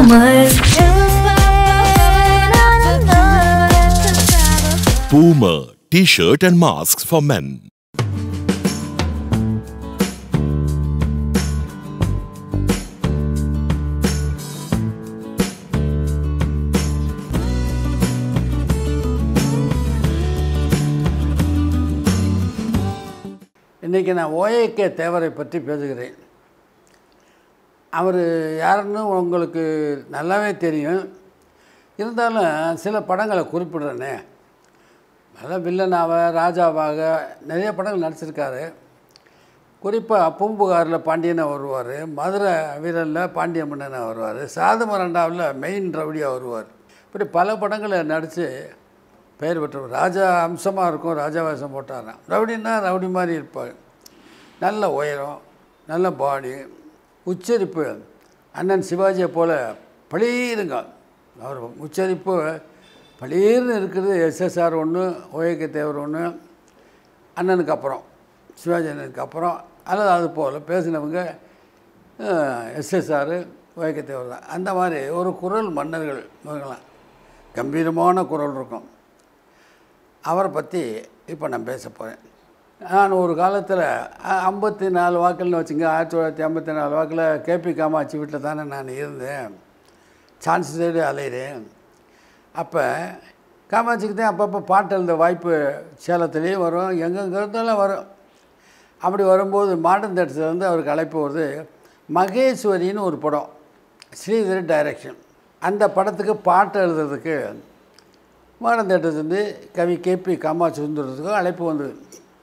Boomer. Boomer T-shirt and masks for men. இன்றைக்கி நான் ஓஏகே தேவரை பற்றி பேசுகிறேன் அவர் யாருன்னு உங்களுக்கு நல்லாவே தெரியும் இருந்தாலும் சில படங்களை குறிப்பிடுறேனே நல்ல வில்லனாக ராஜாவாக நிறைய படங்கள் நடிச்சிருக்காரு குறிப்பாக பூம்புகாரில் பாண்டியனை வருவார் மதுரை வீரனில் பாண்டிய மன்னனை வருவார் சாதமரண்டாவில் மெயின் ரவுடியாக வருவார் இப்படி பல படங்களை நடித்து பெயர் பெற்றவர் ராஜா அம்சமாக இருக்கும் ராஜா வேஷம் போட்டாராம் ரவுடின்னா ரவுடி மாதிரி இருப்பார் நல்ல உயரம் நல்ல பாடி உச்சரிப்பு அண்ணன் சிவாஜியை போல் பளீருங்க அவர் உச்சரிப்பு பளீர்னு இருக்கிறது எஸ்எஸ்ஆர் ஒன்று ஓஏகே தேவர் ஒன்று அண்ணனுக்கு அப்புறம் சிவாஜி அண்ணனுக்கு அப்புறம் அல்லது அது போல் பேசினவங்க எஸ்எஸ்ஆர் ஓஏகே தேவர் தான் அந்த மாதிரி ஒரு குரல் மன்னர்கள் இவங்களாம் கம்பீரமான குரல் இருக்கும் அவரை பற்றி இப்போ நான் பேச போகிறேன் நான் ஒரு காலத்தில் ஐம்பத்தி நாலு வாக்கில்னு வச்சுங்க ஆயிரத்தி தொள்ளாயிரத்தி ஐம்பத்தி நாலு வாக்கில் கேபி காமாட்சி வீட்டில் தானே நான் இருந்தேன் சான்ஸ் தேடி அலையிறேன் அப்போ காமாட்சிக்கு தான் அப்பப்போ பாட்டு எழுத வாய்ப்பு சேலத்துலேயும் வரும் எங்கெங்க இருந்தாலும் வரும் அப்படி வரும்போது மாடர்ன் தேட்டர்ஸ்லேருந்து அவருக்கு அழைப்பு வருது மகேஸ்வரின்னு ஒரு படம் ஸ்ரீதரி டைரக்ஷன் அந்த படத்துக்கு பாட்டு எழுதுறதுக்கு மாடர்ன் தேட்டர்ஸ்லேருந்து கவி கேபி காமாட்சி சுந்தரத்துக்கும் அழைப்பு வந்தது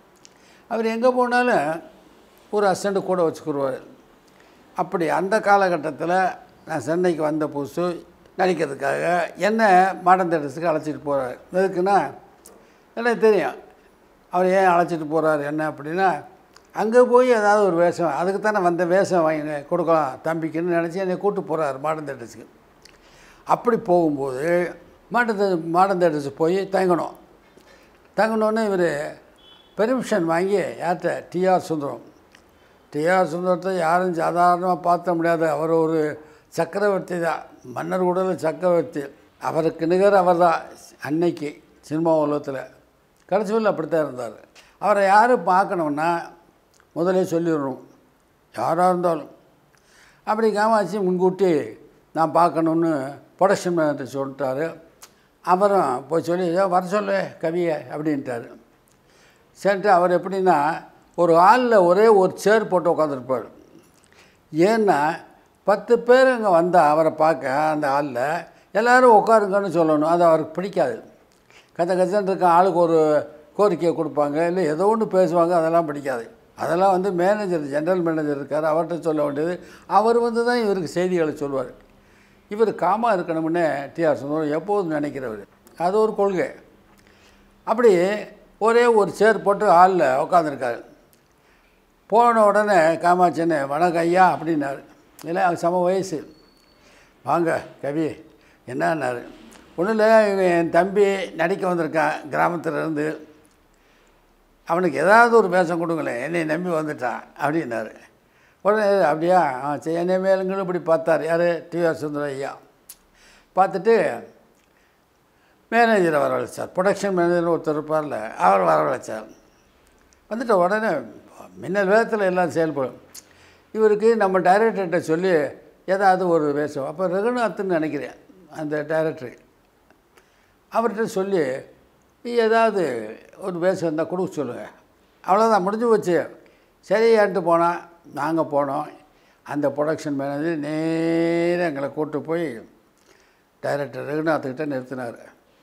அவர் எங்கே போனாலும் ஒரு அசிஸ்டண்ட்டு கூட வச்சுக்கிடுவார் அப்படி அந்த காலகட்டத்தில் நான் சென்னைக்கு வந்த புதுசு நடிக்கிறதுக்காக என்ன மாடர்ன் தேட்டர்ஸுக்கு அழைச்சிட்டு போகிறார் எதுக்குன்னா எனக்கு தெரியும் அவர் ஏன் அழைச்சிட்டு போகிறார் என்ன அப்படின்னா அங்கே போய் ஏதாவது ஒரு வேஷம் அதுக்கு தானே வந்த வேஷம் வாங்கி கொடுக்கலாம் தம்பிக்குன்னு நினச்சி என்னை கூப்பிட்டு போகிறார் மாடர்ன் தேட்டர்ஸுக்கு அப்படி போகும்போது மாடர்ன் தே மாடர்ன் தேட்டர்ஸ் போய் தங்கணும் தங்கினோன்னே இவர் பெர்மிஷன் வாங்கி யார்கிட்ட டிஆர் சுந்தரம் டிஆர் சுந்தரத்தை யாரும் சாதாரணமாக பார்த்த முடியாது அவர் ஒரு சக்கரவர்த்தி தான் மன்னர் உடல் சக்கரவர்த்தி அவருக்கு நிகர் அவர் தான் அன்னைக்கு சினிமா உலகத்தில் கடைசியில் அப்படித்தான் இருந்தார் அவரை யார் பார்க்கணுன்னா முதலே சொல்லிடணும் யாராக இருந்தாலும் அப்படி காமாட்சி முன்கூட்டி நான் பார்க்கணுன்னு ப்ரொடக்ஷன் மேனேஜர் சொல்லிட்டாரு அப்புறம் போய் சொல்லி "ஏய், வர சொல்லு கவியை அப்படின்ட்டாரு சரிட்டு அவர் எப்படின்னா ஒரு ஹாலில் ஒரே ஒரு சேர் போட்டு உட்காந்துருப்பார் ஏன்னா பத்து பேர் அங்கே வந்தால் அவரை பார்க்க அந்த ஹாலில் எல்லோரும் உட்காருங்கன்னு சொல்லணும் அது அவருக்கு பிடிக்காது கச்ச கச்சன்னு இருக்க ஆளுக்கு ஒரு கோரிக்கையை கொடுப்பாங்க இல்லை ஏதோ ஒன்று பேசுவாங்க அதெல்லாம் பிடிக்காது அதெல்லாம் வந்து மேனேஜர் ஜென்ரல் மேனேஜர் இருக்கார் அவர்கிட்ட சொல்ல வேண்டியது அவர் வந்து தான் இவருக்கு செய்திகளை சொல்லுவார் இவர் காமாக இருக்கணும்னு டிஆர் சுந்தரம் எப்போதும் நினைக்கிறவர் அது ஒரு கொள்கை அப்படி ஒரே ஒரு சேர் போட்டு ஹாலில் உட்காந்துருக்காரு போன உடனே காமாட்சின்னு வணக்கம் ஐயா அப்படின்னாரு இல்லை அவன் சம வயசு வாங்க கவி என்னன்னாரு ஒன்றும் இல்லை இவன் என் தம்பி நடிக்க வந்திருக்கான் கிராமத்துல இருந்து அவனுக்கு ஏதாவது ஒரு வேஷம் கொடுங்களேன் என்னை நம்பி வந்துட்டான் அப்படின்னாரு உடனே அப்படியா ஆ சரி என்னை மேலுங்களும் இப்படி பார்த்தார் யார் டிஆர் சுந்தரம் ஐயா பார்த்துட்டு மேனேஜரை வரவழைச்சார் ப்ரொடக்ஷன் மேனேஜர் ஒருத்தர் இருப்பார்ல அவர் வரவழைச்சார் வந்துட்ட உடனே மின்னல் வேகத்தில் எல்லாம் செயல்படும் இவருக்கு நம்ம டைரக்டர்கிட்ட சொல்லி ஏதாவது ஒரு வேஷம் அப்போ ரகுநாத்னு நினைக்கிறேன் அந்த டைரக்டர் அவர்கிட்ட சொல்லி ஏதாவது ஒரு வேஷம் இருந்தால் கொடுக்க சொல்லுங்கள் அவ்வளோதான் முடிஞ்சு போச்சு சரியான்ட்டு போனால் நாங்கள் போனோம் அந்த ப்ரொடக்ஷன் மேனேஜர் நேராக எங்களை கூப்பிட்டு போய் டைரக்டர் ரகுநாத்துக்கிட்ட நிறுத்தினார்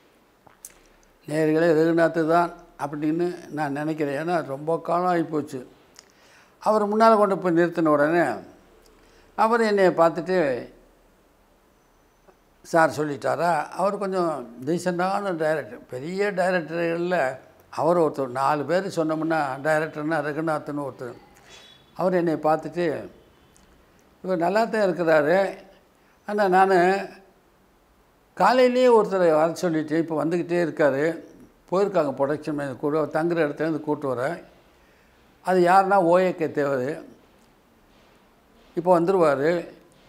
நேர்களே ரகுநாத்து தான் அப்படின்னு நான் நினைக்கிறேன் ஏன்னா ரொம்ப காலம் ஆகிப்போச்சு அவர் முன்னால் கொண்டு போய் நிறுத்தின உடனே அவர் என்னை பார்த்துட்டு சார் சொல்லிட்டாரா அவர் கொஞ்சம் டீசெண்டான டைரக்டர் பெரிய டைரக்டர்களில் அவர் ஒருத்தர் நாலு பேர் சொன்னோம்னா டைரக்டர்னா ரகுநாத்னு ஒருத்தர் அவர் என்னை பார்த்துட்டு இவர் நல்லா தான் இருக்கிறாரு ஆனால் நான் காலையிலேயே ஒருத்தரை வர சொல்லிட்டு இப்போ வந்துக்கிட்டே இருக்கார் போயிருக்காங்க ப்ரொடக்ஷன் மேனேஜர் கூட அவர் தங்குற இடத்துலேருந்து கூப்பிட்டு வரேன் அது யாருன்னா ஓஏகே தேவர் இப்போ வந்துடுவார்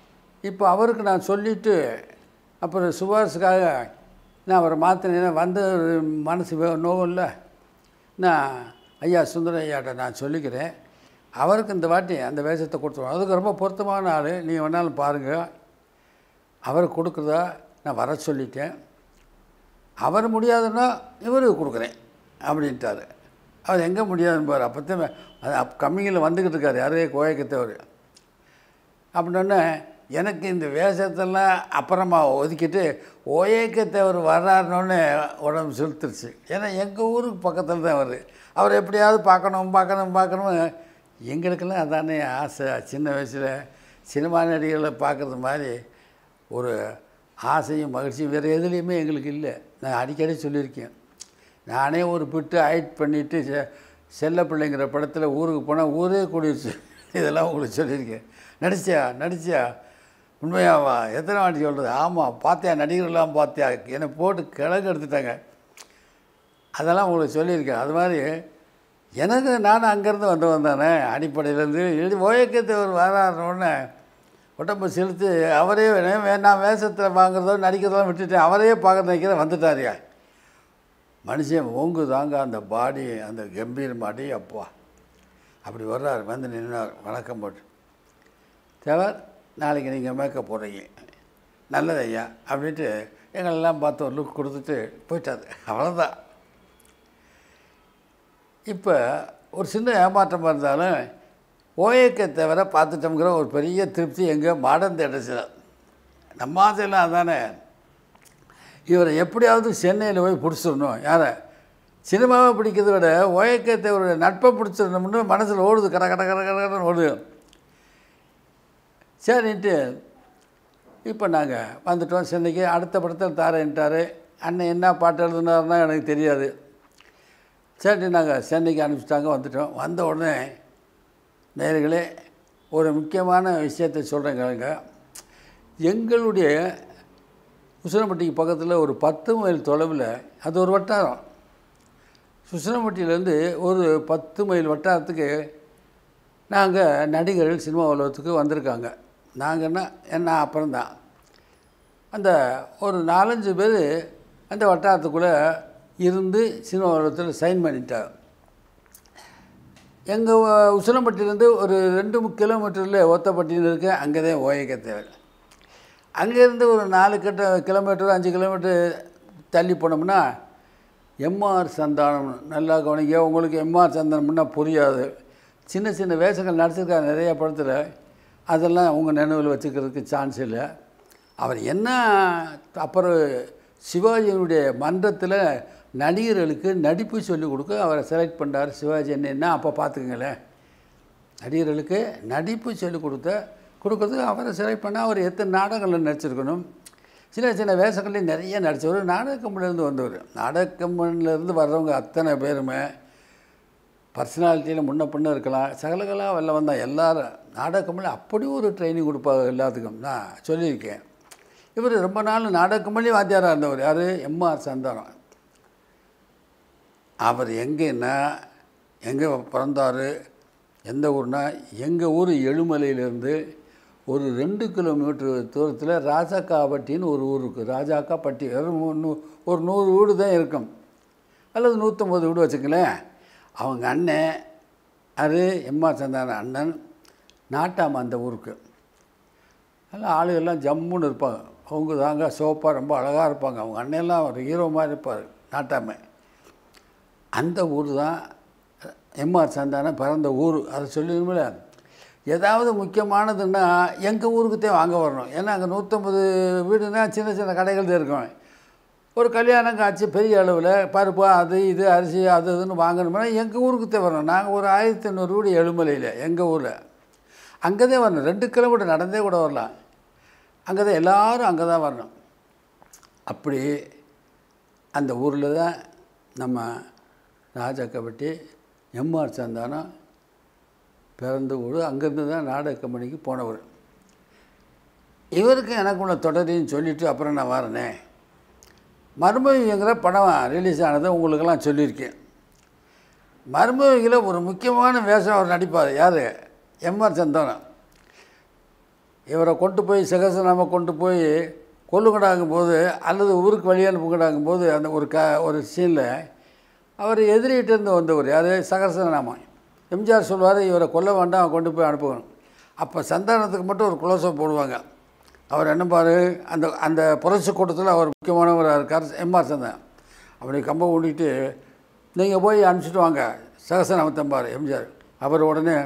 இப்போ அவருக்கு நான் சொல்லிவிட்டு அப்புறம் சுபாஷுக்காக நான் அவரை மாற்றினேன்னா வந்த ஒரு மனசு வே- நோவும் இல்லை நான் ஐயா சுந்தர ஐயாட்ட நான் சொல்லிக்கிறேன் அவருக்கு இந்த வாட்டி அந்த வேஷத்தை கொடுத்துருவோம் அதுக்கு ரொம்ப பொருத்தமான ஆள் நீ வேணாலும் பாருங்கள் அவருக்கு கொடுக்குறதா நான் வர சொல்லிட்டேன் அவர் முடியாதுன்னா இவருக்கு கொடுக்குறேன் அப்படின்ட்டாரு அவர் எங்கே முடியாதுன்னு பாரு அப்போ தான் அது அப் கம்மிங்கில் வந்துக்கிட்டு இருக்காரு யாரே கோயக்கத்தவர் அப்படின்னோடனே எனக்கு இந்த வேஷத்தெல்லாம் அப்புறமா ஒதுக்கிட்டு ஓஏக்கத்தவர் வர்றாருனோடனே உடம்பு செலுத்துருச்சு ஏன்னா எங்கள் ஊருக்கு பக்கத்தில் தான் வருது அவர் எப்படியாவது பார்க்கணும் பார்க்கணும் பார்க்கணும் எங்களுக்கெல்லாம் அதானே ஆசை சின்ன வயசில் சினிமா நடிகர்களை பார்க்குறது மாதிரி ஒரு ஆசையும் மகிழ்ச்சியும் வேறு எதுலேயுமே எங்களுக்கு இல்லை நான் அடிக்கடி சொல்லியிருக்கேன் நானே ஒரு பிட்டு ஹைட் பண்ணிவிட்டு செ செல்ல பிள்ளைங்கிற படத்தில் ஊருக்கு போனால் ஊரே கூடிடுச்சு இதெல்லாம் உங்களுக்கு சொல்லியிருக்கேன் நடிச்சியா நடிச்சியா உண்மையாவா எத்தனை வாட்டி சொல்கிறது ஆமாம் பார்த்தியா நடிகர்கள்லாம் பார்த்தியா என்னை போட்டு கிழக்கு எடுத்துட்டாங்க அதெல்லாம் உங்களுக்கு சொல்லியிருக்கேன் அது மாதிரி எனக்கு நானும் அங்கேருந்து வந்தவன் தானே அடிப்படையிலேருந்து எழுதி ஓயக்கத்தவர் வராருன்னொடனே உடம்பு செலுத்து அவரே வே- வே- நான் வேஷத்தில் வாங்குறதோ நடிக்கிறதோ விட்டுட்டேன் அவரே பார்க்க நினைக்கிற வந்துட்டாரியா மனுஷன் ஓங்கு தாங்க அந்த பாடி அந்த கம்பீரம் பாடி அப்பா அப்படி வர்றார் வந்து நின்னார் வணக்கம் போட்டு தேவர் நாளைக்கு நீங்கள் மேக்கப் போடுறீங்க நல்லது ஐயா அப்படின்ட்டு எங்களெல்லாம் பார்த்து ஒரு லுக் கொடுத்துட்டு போயிட்டாரு அவ்வளோதான் இப்போ ஒரு சின்ன ஏமாற்றமாக இருந்தாலும் ஓஏக்கை தவிர பார்த்துட்டோங்கிற ஒரு பெரிய திருப்தி எங்கே மாடர்ன் தேட்டர்ஸில் நம்ம ஆசையெல்லாம் அதானே இவரை எப்படியாவது சென்னையில் போய் பிடிச்சிடணும் யாரை சினிமாவை பிடிக்கிறத விட ஓஏக்கை தேவருடைய நட்பை பிடிச்சிடணும்னு மனசில் ஓடுது கட கட கட கட கடன்னு ஓடுது சரின்ட்டு இப்போ நாங்கள் வந்துட்டோம் சென்னைக்கு அடுத்த படத்தில் தாரேன்ட்டார் அண்ணன் என்ன பாட்டு எழுதுனாருன்னா எனக்கு தெரியாது சரி நாங்கள் சென்னைக்கு அனுப்பிச்சிட்டாங்க வந்துட்டோம் வந்த உடனே நேர்களே ஒரு முக்கியமான விஷயத்தை சொல்கிறேன் கேளுங்க எங்களுடைய உசிலம்பட்டிக்கு பக்கத்தில் ஒரு பத்து மைல் தொலைவில் அது ஒரு வட்டாரம் சுசிலம்பட்டியிலேருந்து ஒரு பத்து மைல் வட்டாரத்துக்கு நாங்கள் நடிகர்கள் சினிமா உலகத்துக்கு வந்திருக்காங்க நாங்கன்னா என்ன அப்புறம்தான் அந்த ஒரு நாலஞ்சு பேர் அந்த வட்டாரத்துக்குள்ளே இருந்து சினிமா உலகத்தில் சைன் பண்ணிட்டாங்க எங்கள் உசிலம்பட்டியிலேருந்து ஒரு ரெண்டு மு- கிலோமீட்டரில் ஒத்தப்பட்டின்னு இருக்கு அங்கே தான் ஓயக்க தேவை அங்கேருந்து ஒரு நாலு கிட்ட கிலோமீட்டர் அஞ்சு கிலோமீட்டர் தள்ளி போனோம்னா எம்ஆர் சந்தானம் நல்லா கவனிக்க உங்களுக்கு எம்ஆர் சந்தானம்னா புரியாது சின்ன சின்ன வேஷங்கள் நடிச்சிருக்காரு நிறைய படத்தில் அதெல்லாம் உங்கள் நினைவில் வச்சுக்கிறதுக்கு சான்ஸ் இல்லை அவர் என்ன அப்புறம் சிவாஜியினுடைய மன்றத்தில் நடிகர்களுக்கு நடிப்பு சொல்லிக் கொடுக்க அவரை செலக்ட் பண்ணார் சிவாஜி என்னன்னா அப்போ பார்த்துக்குங்களேன் நடிகர்களுக்கு நடிப்பு சொல்லிக் கொடுத்த கொடுக்கறதுக்கு அவரை செலக்ட் பண்ணால் அவர் எத்தனை நாடகங்களில் நடிச்சிருக்கணும் சின்ன சின்ன வேஷங்கள்லையும் நிறைய நடித்தவர் நாடக கம்பெனிலேருந்து வந்தவர் நாடக கம்பெனிலேருந்து வர்றவங்க அத்தனை பேருமே பர்சனாலிட்டியில் முன்ன பின்ன இருக்கலாம் சகலகலா வெளில வந்தால் எல்லாரும் நாடக கம்பெனியில் அப்படி ஒரு ட்ரைனிங் கொடுப்பாங்க எல்லாத்துக்கும் நான் சொல்லியிருக்கேன் இவர் ரொம்ப நாள் நாடக கம்பெனி வாத்தியாராக இருந்தவர் யார் எம்ஆர் சந்தானம் அவர் எங்கேன்னா எங்கே பிறந்தார் எந்த ஊர்னா எங்கள் ஊர் எழுமலையிலேருந்து ஒரு ரெண்டு கிலோமீட்டர் தூரத்தில் ராஜாக்காப்பட்டின்னு ஒரு ஊர் இருக்குது ராஜாக்காப்பட்டி வெறும் நூ- நூ- ஒரு நூறு வீடு தான் இருக்கும் அல்லது நூற்றம்பது வீடு வச்சுங்களேன் அவங்க அண்ணன் அது எம்ஆர் சந்தான அண்ணன் நாட்டாம அந்த ஊருக்கு எல்லாம் ஆளுகள்லாம் ஜம்முன்னு இருப்பாங்க அவங்க தாங்க சோப்பாக ரொம்ப அழகாக இருப்பாங்க அவங்க அண்ணெல்லாம் ஒரு ஹீரோ மாதிரி இருப்பார் நாட்டாமை அந்த ஊர் தான் எம்ஆர் சந்தானம் பிறந்த ஊர் அதை சொல்லணுமில்ல ஏதாவது முக்கியமானதுன்னா எங்கள் ஊருக்கு தான் வாங்க வரணும் ஏன்னா அங்கே நூற்றம்பது வீடுனா சின்ன சின்ன கடைகள் தான் இருக்கும் ஒரு கல்யாணம் காட்சி பெரிய அளவில் பருப்பு அது இது அரிசி அது இதுன்னு வாங்கணும்னா எங்கள் ஊருக்கு தான் வரணும் நாங்கள் ஒரு ஆயிரத்தி ஐநூறு வீடு எழுமலையில் எங்கள் ஊரில் அங்கே தான் வரணும் ரெண்டு கிலோமீட்டர் நடந்தே கூட வரலாம் அங்கே தான் எல்லோரும் அங்கே தான் வரணும் அப்படி அந்த ஊரில் தான் நம்ம ராஜாக்கப்பட்டி எம்ஆர் சந்தானம் பிறந்த ஊர் அங்கேருந்து தான் நாடக கம்பெனிக்கு போனவர் இவருக்கு எனக்கு உள்ள தொடரையும் சொல்லிவிட்டு அப்புறம் நான் வரேனே மர்மவிங்கிற படம் ரிலீஸ் ஆனதை உங்களுக்கெல்லாம் சொல்லியிருக்கேன் மர்மவிங்கில் ஒரு முக்கியமான வேஷம் அவர் நடிப்பார் யார் எம்ஆர் சந்தானம் இவரை கொண்டு போய் சகசநாம கொண்டு போய் கொல்லுங்கடாங்கும் போது அல்லது ஊருக்கு வழி அனுப்புங்கடாங்கும் போது அந்த ஒரு க ஒரு சீனில் அவர் எதிரிகிட்டேருந்து வந்தவர் யார் சகசநாமம் எம்ஜிஆர் சொல்வார் இவரை கொல்ல வேண்டாம் கொண்டு போய் அனுப்பணும் அப்போ சந்தானத்துக்கு மட்டும் ஒரு குலோசம் போடுவாங்க அவர் என்ன பாரு அந்த அந்த புரட்சி கூட்டத்தில் அவர் முக்கியமானவராக இருக்கார் எம்ஆர் சந்தானம் அப்படி கம்பம் ஓடிட்டு நீங்கள் போய் அனுப்பிச்சிட்டு வாங்க சகசநாமத்தம்பார் எம்ஜிஆர் அவர் உடனே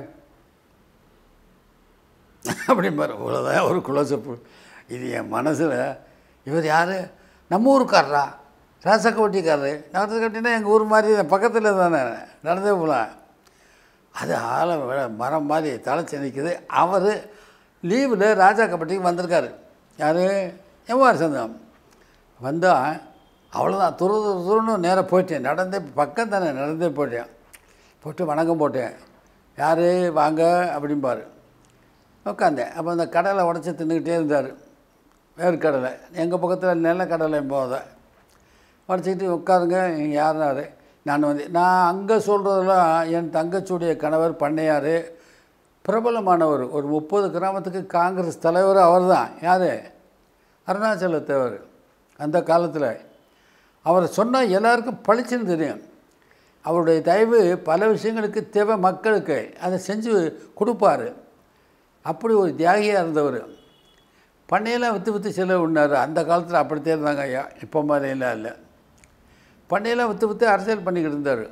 அப்படிம்பார் இவ்வளோதான் ஒரு குலோசப்பு இது என் மனசில் இவர் யார் நம்ம ஊருக்காரரா ராசக்கவட்டிக்காரரு ராசக்கவட்டினா எங்கள் ஊர் மாதிரி தான் பக்கத்தில் தானே நடந்தே போகலாம் அது ஆளை விட மரம் மாதிரி தலைச்சு நிற்குது அவர் லீவில் ராஜா கபட்டிக்கு வந்திருக்காரு யார் எம்ஆர் சந்தம் வந்தால் அவ்வளோதான் துரு துரு துருன்னு நேராக போயிட்டேன் நடந்தே பக்கம் தானே நடந்தே போயிட்டேன் போட்டு வணக்கம் போட்டேன் யார் வாங்க அப்படிம்பாரு உட்காந்தேன் அப்போ அந்த கடலை உடச்சி தின்னுக்கிட்டே இருந்தார் வேர்க்கடலை எங்கள் பக்கத்தில் நிலக்கடலை போத உடச்சிக்கிட்டு உட்காருங்க நீங்கள் யாருனாரு நான் வந்து நான் அங்கே சொல்கிறதெல்லாம் என் தங்கச்சியுடைய கணவர் பண்ணையார் பிரபலமானவர் ஒரு முப்பது கிராமத்துக்கு காங்கிரஸ் தலைவர் அவர் தான் யார் அருணாச்சல தேவர் அந்த காலத்தில் அவர் சொன்னால் எல்லாருக்கும் பளிச்சுன்னு தெரியும் அவருடைய தயவு பல விஷயங்களுக்கு தேவை மக்களுக்கு அதை செஞ்சு கொடுப்பாரு அப்படி ஒரு தியாகியாக இருந்தவர் பண்ணையெல்லாம் விற்று விற்று செலவு பண்ணார் அந்த காலத்தில் அப்படித்தான் இருந்தாங்க ஐயா இப்போ மாதிரியெல்லாம் இல்லை பண்ணையெல்லாம் விற்று விற்று அரசியல் பண்ணிக்கிட்டு இருந்தார்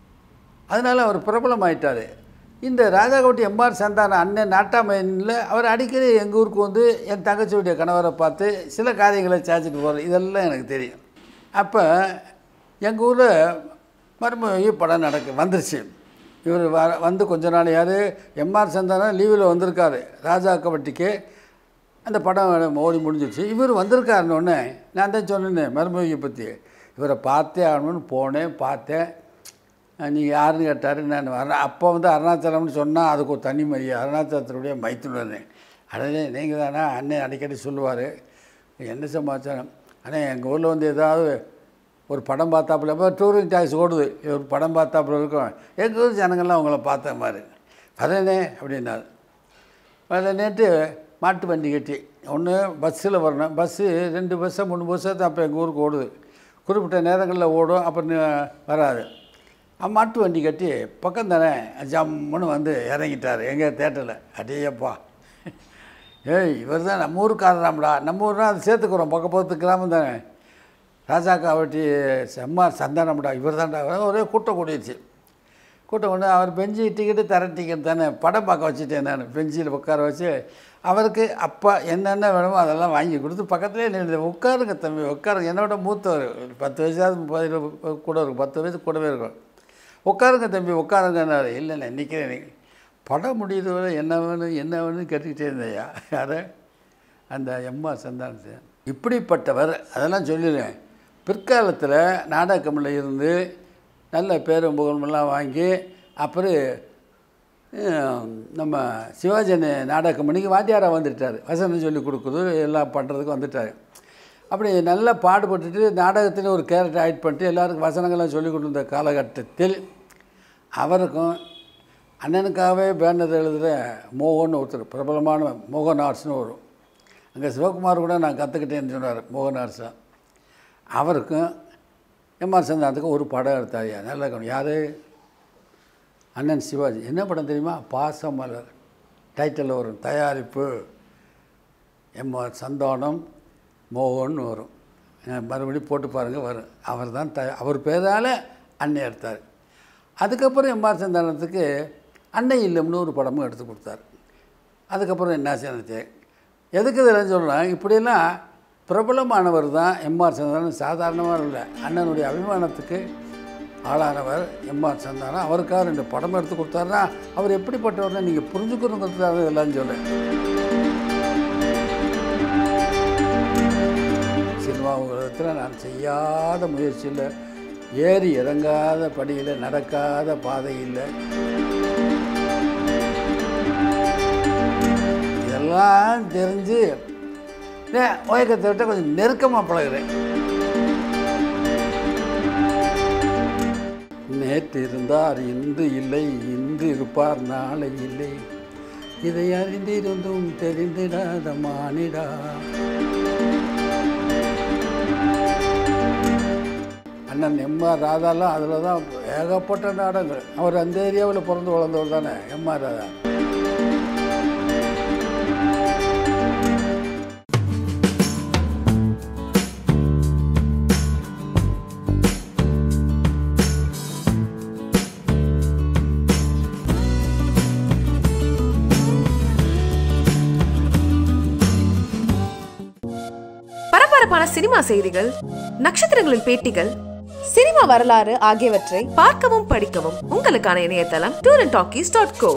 அதனால் அவர் பிரபலமாயிட்டார் இந்த ராஜாகோட்டி எம்ஆர் சந்தான அண்ணன் நாட்டாமையனில் அவர் அடிக்கடி எங்கள் ஊருக்கு வந்து என் தங்கச்சியுடைய கணவரை பார்த்து சில காரியங்களை சாய்ச்சிட்டு போகிறார் இதெல்லாம் எனக்கு தெரியும் அப்போ எங்கள் ஊரில் மறுபடியும் படம் நடக்கு வந்துருச்சு இவர் வ வந்து கொஞ்ச நாள் யார் எம்ஆர் சந்தானம் லீவில் வந்திருக்காரு ராஜா கபட்டிக்கு அந்த படம் ஓடி முடிஞ்சிடுச்சு இவர் வந்திருக்காருன்னொன்னே நான் தான் சொன்னேன் மருமகியை பற்றி இவரை பார்த்தே ஆகணும்னு போனேன் பார்த்தேன் நீங்கள் யாருன்னு கேட்டார் நான் வரேன் அப்போ வந்து அருணாச்சலம்னு சொன்னால் அதுக்கு ஒரு தனி மரியாதை அருணாச்சலத்தினுடைய மைத்துனர் அடனே நீங்கள் தானே அண்ணன் அடிக்கடி சொல்லுவார் என்ன சமாச்சாரம் ஆனால் எங்கள் ஊரில் வந்து ஏதாவது ஒரு படம் பார்த்தாப்புல இப்போ டூரிங் டேக்ஸ் ஓடுது ஒரு படம் பார்த்தாப்புல இருக்கும் எங்கள் ஊர் ஜனங்கள்லாம் உங்களை பார்த்த மாதிரி வரேனே அப்படின்னாரு அதில் நேற்று மாட்டு வண்டி கட்டி ஒன்று பஸ்ஸில் வரணும் பஸ்ஸு ரெண்டு பஸ்ஸை மூணு பஸ்ஸை தான் அப்போ எங்கள் ஊருக்கு ஓடுது குறிப்பிட்ட நேரங்களில் ஓடும் அப்புறம் வராது அஹ் மாட்டு வண்டி கட்டி பக்கம் தானே ஜம்முன்னு வந்து இறங்கிட்டார் எங்கள் தேட்டரில் அடேயப்பா ஏய் இவர் தான் நம்ம ஊருக்காரராம்டா நம்ம ஊர்னா அது சேர்த்துக்கிறோம் பக்க பக்கத்து கிராமம் தானே ராஜா காவட்டி செம்மார் சந்தானம்டா இவர் தான்டா ஒரே கூட்டம் கூடிடுச்சு கூட்டம் கொண்டு அவர் பெஞ்சு டிக்கெட்டு தர டிக்கெட் தானே படம் பார்க்க வச்சுட்டேன் நான் பெஞ்சில் உட்கார வச்சு அவருக்கு அப்பா என்னென்ன வேணுமோ அதெல்லாம் வாங்கி கொடுத்து பக்கத்துலேயே நின்று உட்காருங்க தம்பி உட்காருங்க என்னோட மூத்தவர் ஒரு பத்து வயசாவது முப்பது இருபது கூட இருக்கும் பத்து வயசு கூடவே இருக்கும் உட்காருங்க தம்பி உட்காருங்கன்னாரு இல்லை நான் நிற்கிறேன் நிற்கிறேன் படம் முடியுது வரை என்ன வேணும் என்ன வேணும்னு கேட்டுக்கிட்டே இருந்தையா யாரை அந்த எம்ஆர் சந்தானத்தை இப்படிப்பட்டவர் அதெல்லாம் சொல்லிடுறேன் பிற்காலத்தில் நாடகமில் இருந்து நல்ல பேரும் புகழ்மெல்லாம் வாங்கி அப்புறம் அஹ், நம்ம சிவாஜி நாடக மணிக்கு வாத்தியாராக வந்துட்டார் வசனம் சொல்லி கொடுக்குறது எல்லாம் பண்ணுறதுக்கு வந்துட்டார் அப்படி நல்லா பாடுபட்டுட்டு நாடகத்தில் ஒரு கேரக்டர் ஆக்ட் பண்ணிட்டு எல்லாருக்கும் வசனங்கள்லாம் சொல்லி கொடுத்த காலகட்டத்தில் அவருக்கும் அண்ணனுக்காகவே பேனர் எழுதுகிற மோகன் ஒருத்தர் பிரபலமான மோகன் ஆர்ட்ஸ்னு வரும் அங்கே சிவகுமார் கூட நான் கற்றுக்கிட்டேன்னு சொன்னார் மோகன் ஆர்ட்ஸை அவருக்கும் எம்ஆர் சந்தானத்துக்கும் ஒரு படம் எடுத்தாரியா நல்லா இருக்கணும் யார் அண்ணன் சிவாஜி என்ன படம் தெரியுமா பாசமலர் டைட்டிலில் வரும் தயாரிப்பு எம்ஆர் சந்தானம் மோகன் வரும் அஹ் மறுபடியும் போட்டு பாருங்கள் வரும் அவர் தான் த அவர் பேரால் அன்னை எடுத்தார் அதுக்கப்புறம் எம்ஆர் சந்தானத்துக்கு அன்னை இல்லம்னு ஒரு படமும் எடுத்து கொடுத்தாரு அதுக்கப்புறம் என்ன செய்யணுச்சு எதுக்கு இதெல்லாம் சொல்கிறேன் இப்படியெல்லாம் பிரபலமானவர் தான் எம்ஆர் சந்தானம் சாதாரணமாக இல்லை அண்ணனுடைய அபிமானத்துக்கு ஆளானவர் எம்ஆர் சந்தானம் அவருக்காக ரெண்டு படம் எடுத்து கொடுத்தாருன்னா அவர் எப்படிப்பட்டவர்னு நீங்கள் புரிஞ்சுக்கணுங்கிறதுக்காக இதெல்லாம் சொல்கிறேன் சினிமா உலகத்தில் நான் செய்யாத முயற்சியில் ஏறி இறங்காத படியில் நடக்காத பாதையில் இதெல்லாம் தெரிஞ்சு ஓயக்கத்தை விட்ட கொஞ்சம் நெருக்கமாக பழகுறேன் நேற்று இருந்தார் இன்று இல்லை இன்று இருப்பார் நாளை இல்லை இதை அறிந்திருந்தும் தெரிந்திடாத மானிடா அண்ணன் எம்ஆர் ராதாலாம் அதில் தான் ஏகப்பட்ட நாடகங்கள் அவர் அந்த ஏரியாவில் பிறந்து வளர்ந்தவர் தானே எம்ஆர் ராதா பரபரப்பான சினிமா செய்திகள் நட்சத்திரங்களின் பேட்டிகள் சினிமா வரலாறு ஆகியவற்றை பார்க்கவும் படிக்கவும் உங்களுக்கான இணையதளம் tour and talkies dot go